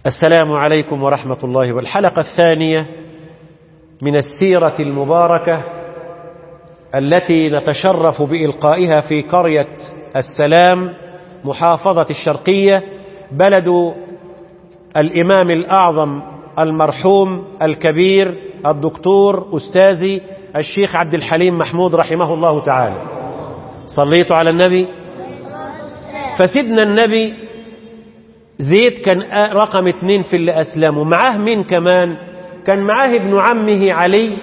السلام عليكم ورحمة الله والحلقة الثانية من السيرة المباركة التي نتشرف بإلقائها في قرية السلام محافظة الشرقية بلد الإمام الأعظم المرحوم الكبير الدكتور أستاذي الشيخ عبد الحليم محمود رحمه الله تعالى صليت على النبي فسيدنا النبي زيد كان رقم اتنين في اللي أسلموا معاه مين كمان كان معاه ابن عمه علي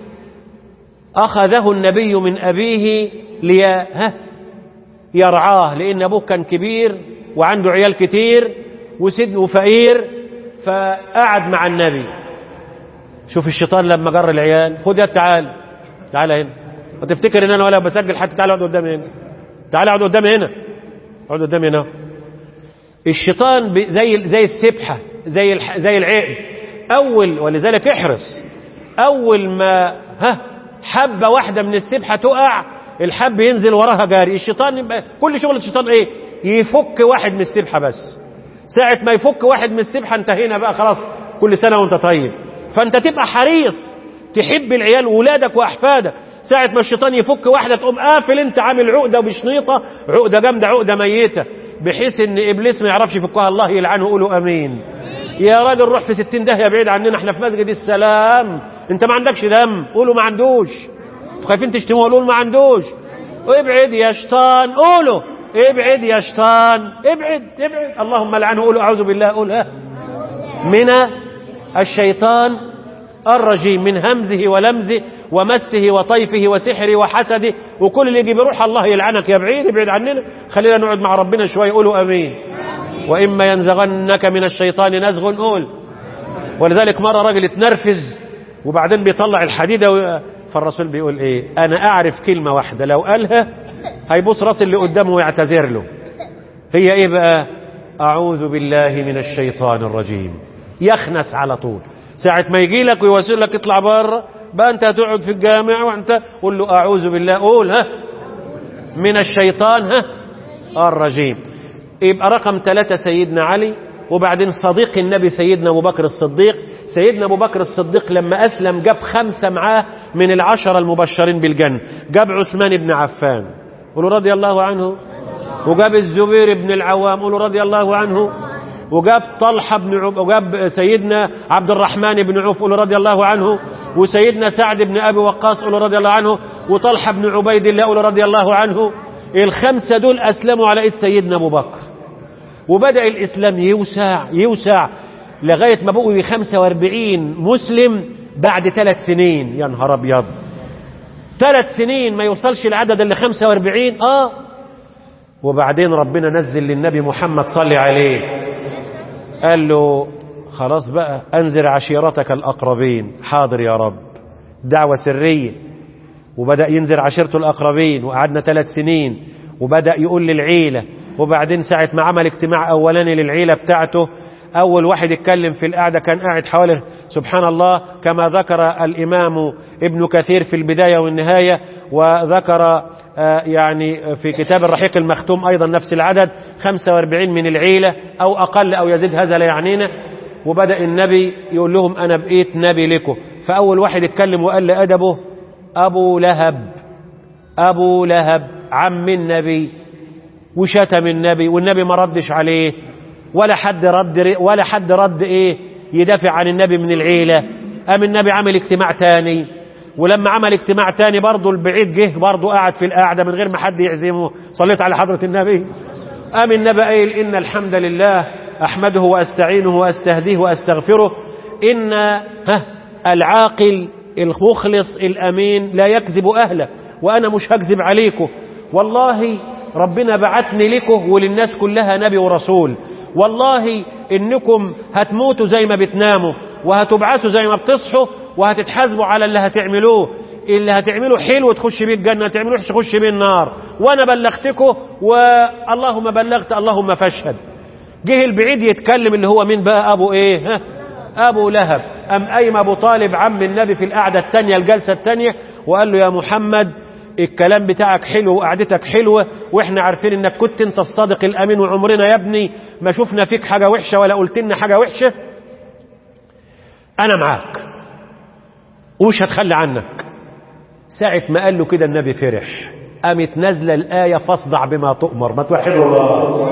أخذه النبي من أبيه لي ها يرعاه لأن أبوه كان كبير وعنده عيال كتير وسيدنا وفقير فقعد مع النبي شوف الشيطان لما جر العيال خد يا تعال تعال هنا وتفتكر ان انا ولا بسجل حتى تعال اقعد قدامي هنا تعال اقعد قدامي هنا اقعد قدامي هنا الشيطان زي زي السبحه زي الح... زي العقد اول ولذلك احرص اول ما ها حبه واحده من السبحه تقع الحب ينزل وراها جاري الشيطان يبقى كل شغل الشيطان ايه يفك واحد من السبحه بس ساعه ما يفك واحد من السبحه انتهينا بقى خلاص كل سنه وانت طيب فانت تبقى حريص تحب العيال وولادك واحفادك ساعة ما الشيطان يفك واحدة تقوم قافل انت عامل عقدة وبشنيطة عقدة جامدة عقدة ميتة بحيث ان ابليس ما يعرفش يفكها الله يلعنه قولوا امين يا راجل روح في ستين داهية بعيد عننا احنا في مسجد السلام انت ما عندكش دم قولوا ما عندوش خايفين تشتموه قولوا ما عندوش ابعد يا شيطان قولوا ابعد يا شيطان ابعد ابعد اللهم لعنه قولوا اعوذ بالله قول ها من الشيطان الرجيم من همزه ولمزه ومسه وطيفه وسحره وحسده وكل اللي يجي بروح الله يلعنك يا بعيد ابعد عننا خلينا نقعد مع ربنا شويه قولوا امين واما ينزغنك من الشيطان نزغ قول ولذلك مره راجل اتنرفز وبعدين بيطلع الحديده و... فالرسول بيقول ايه انا اعرف كلمه واحده لو قالها هيبص راس اللي قدامه ويعتذر له هي ايه بقى اعوذ بالله من الشيطان الرجيم يخنس على طول ساعة ما يجي لك ويوسل لك اطلع بره بقى انت هتقعد في الجامع وانت قول له اعوذ بالله قول ها من الشيطان ها الرجيم يبقى رقم ثلاثة سيدنا علي وبعدين صديق النبي سيدنا ابو بكر الصديق سيدنا ابو بكر الصديق لما اسلم جاب خمسة معاه من العشرة المبشرين بالجنة جاب عثمان بن عفان قولوا رضي الله عنه وجاب الزبير بن العوام قولوا رضي الله عنه وجاب طلحة بن عب... وجاب سيدنا عبد الرحمن بن عوف قولوا رضي الله عنه وسيدنا سعد بن أبي وقاص قولوا رضي الله عنه وطلحة بن عبيد الله قولوا رضي الله عنه الخمسة دول أسلموا على إيد سيدنا أبو بكر وبدأ الإسلام يوسع يوسع لغاية ما بقوا 45 مسلم بعد ثلاث سنين يا نهار أبيض ثلاث سنين ما يوصلش العدد اللي 45 آه وبعدين ربنا نزل للنبي محمد صلي عليه قال له خلاص بقى أنذر عشيرتك الأقربين حاضر يا رب دعوة سرية وبدأ ينذر عشيرته الأقربين وقعدنا ثلاث سنين وبدأ يقول للعيلة وبعدين ساعة ما عمل اجتماع أولاني للعيلة بتاعته أول واحد يتكلم في القعدة كان قاعد حوالي سبحان الله كما ذكر الإمام ابن كثير في البداية والنهاية وذكر يعني في كتاب الرحيق المختوم أيضا نفس العدد 45 من العيلة أو أقل أو يزيد هذا لا يعنينا وبدأ النبي يقول لهم أنا بقيت نبي لكم فأول واحد يتكلم وقال لأدبه أبو لهب أبو لهب عم النبي وشتم النبي والنبي ما ردش عليه ولا حد رد ولا حد رد ايه يدافع عن النبي من العيلة قام النبي عمل اجتماع تاني ولما عمل اجتماع تاني برضه البعيد جه برضه قاعد في القعدة من غير ما حد يعزمه صليت على حضرة النبي قام النبي قايل إن الحمد لله أحمده وأستعينه وأستهديه وأستغفره إن ها العاقل المخلص الأمين لا يكذب أهله وأنا مش هكذب عليكم والله ربنا بعتني لكم وللناس كلها نبي ورسول والله إنكم هتموتوا زي ما بتناموا وهتبعثوا زي ما بتصحوا وهتتحاسبوا على اللي هتعملوه اللي هتعمله حلو تخش بيه الجنة تعملوه تخش بيه النار وانا بلغتكم واللهم بلغت اللهم فاشهد جه البعيد يتكلم اللي هو مين بقى ابو ايه ها ابو لهب ام ايم ابو طالب عم النبي في القعدة التانية الجلسة التانية وقال له يا محمد الكلام بتاعك حلو وقعدتك حلوة واحنا عارفين انك كنت انت الصادق الامين وعمرنا يا ابني ما شفنا فيك حاجة وحشة ولا قلت لنا حاجة وحشة انا معاك ومش هتخلي عنك ساعة ما قال له كده النبي فرح قامت نازلة الآية فاصدع بما تؤمر ما توحدوا الله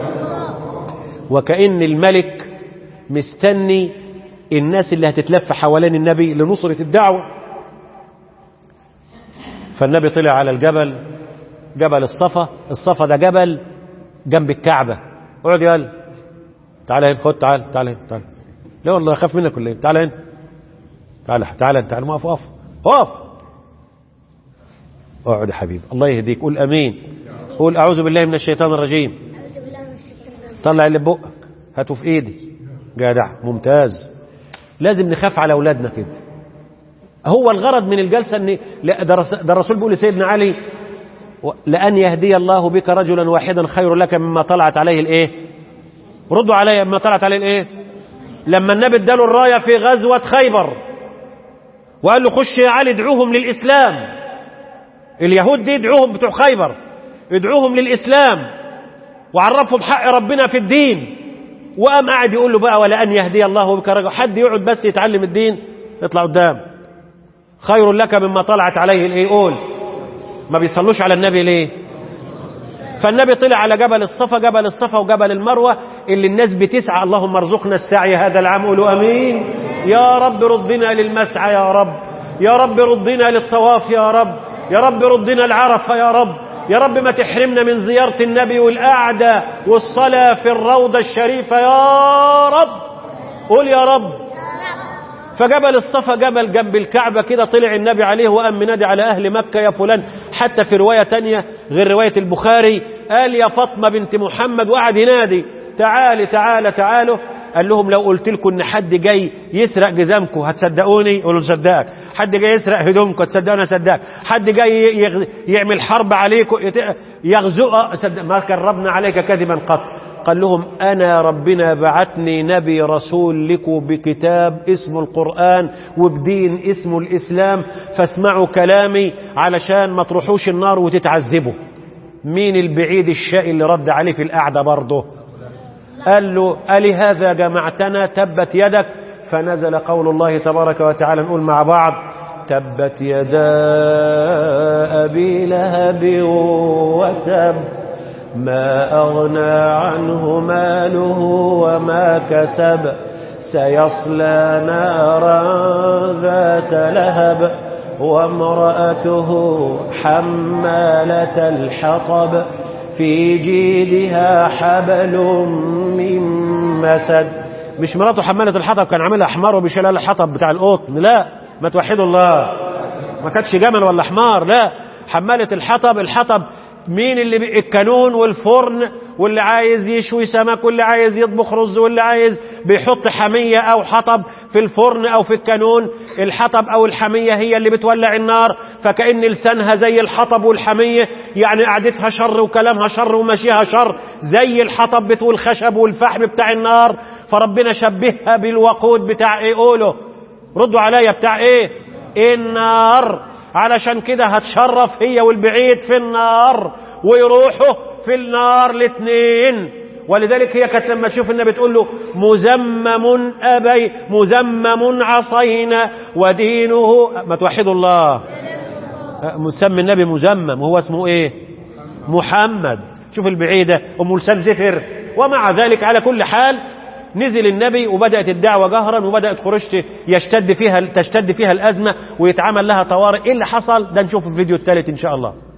وكأن الملك مستني الناس اللي هتتلف حوالين النبي لنصرة الدعوة فالنبي طلع على الجبل جبل الصفا الصفا ده جبل جنب الكعبة اقعد يلا تعالى هنا خد تعال تعال هنا تعال لا والله اخاف منك ولا ايه تعال هنا تعال تعال انت تعال اقف اقف اقف اقعد يا حبيبي الله يهديك قول امين قول اعوذ بالله من الشيطان الرجيم طلع اللي ببقك هاته في ايدي جدع ممتاز لازم نخاف على اولادنا كده هو الغرض من الجلسه ان لا ده رس- ده الرسول بيقول لسيدنا علي و- لان يهدي الله بك رجلا واحدا خير لك مما طلعت عليه الايه ردوا علي مما طلعت عليه الايه لما النبي اداله الرايه في غزوه خيبر وقال له خش يا علي ادعوهم للاسلام اليهود دي ادعوهم بتوع خيبر ادعوهم للاسلام وعرفهم حق ربنا في الدين وقام قاعد يقول له بقى ولا ان يهدي الله بك رجل حد يقعد بس يتعلم الدين يطلع قدام خير لك مما طلعت عليه الايه قول ما بيصلوش على النبي ليه فالنبي طلع على جبل الصفا جبل الصفا وجبل المروه اللي الناس بتسعى اللهم ارزقنا السعي هذا العام قولوا امين يا رب ردنا للمسعى يا رب يا رب ردنا للطواف يا رب يا رب ردنا العرفه يا رب يا رب ما تحرمنا من زياره النبي والقعده والصلاه في الروضه الشريفه يا رب قول يا رب فجبل الصفا جبل جنب الكعبة كده طلع النبي عليه وقام منادي على أهل مكة يا فلان حتى في رواية تانية غير رواية البخاري قال يا فاطمة بنت محمد وقعد ينادي تعالي تعالى تعالوا قال لهم لو قلت لكم ان حد جاي يسرق جزامكم هتصدقوني قولوا نصدقك حد جاي يسرق هدومكم تصدقوني اصدقك حد جاي يغ... يعمل حرب عليكم يت- يغزو صدق ما كربنا عليك كذبا قط قال لهم انا ربنا بعتني نبي رسول لكم بكتاب اسمه القران وبدين اسمه الاسلام فاسمعوا كلامي علشان ما تروحوش النار وتتعذبوا مين البعيد الشقي اللي رد عليه في القعده برضه قال له ألي هذا جمعتنا تبت يدك فنزل قول الله تبارك وتعالى نقول مع بعض تبت يدا أبي لهب وتب ما أغنى عنه ماله وما كسب سيصلى نارا ذات لهب وامرأته حمالة الحطب في جيدها حبل من مسد مش مراته حمالة الحطب كان عاملها حمار وبيشيلها الحطب بتاع القطن لا ما توحدوا الله ما كانتش جمل ولا حمار لا حمالة الحطب الحطب مين اللي بي... الكانون والفرن واللي عايز يشوي سمك واللي عايز يطبخ رز واللي عايز بيحط حمية او حطب في الفرن او في الكانون الحطب او الحمية هي اللي بتولع النار فكأن لسانها زي الحطب والحمية يعني قعدتها شر وكلامها شر ومشيها شر زي الحطب بتقول الخشب والفحم بتاع النار فربنا شبهها بالوقود بتاع ايه قوله ردوا عليا بتاع ايه النار علشان كده هتشرف هي والبعيد في النار ويروحوا في النار الاثنين ولذلك هي كانت لما تشوف النبي تقول له مزمم أبي مزمم عصينا ودينه ما توحدوا الله مسمي النبي مزمم وهو اسمه ايه محمد شوف البعيدة أم لسان زفر ومع ذلك على كل حال نزل النبي وبدأت الدعوة جهرا وبدأت قريش يشتد فيها تشتد فيها الأزمة ويتعمل لها طوارئ إيه اللي حصل ده نشوف الفيديو الثالث إن شاء الله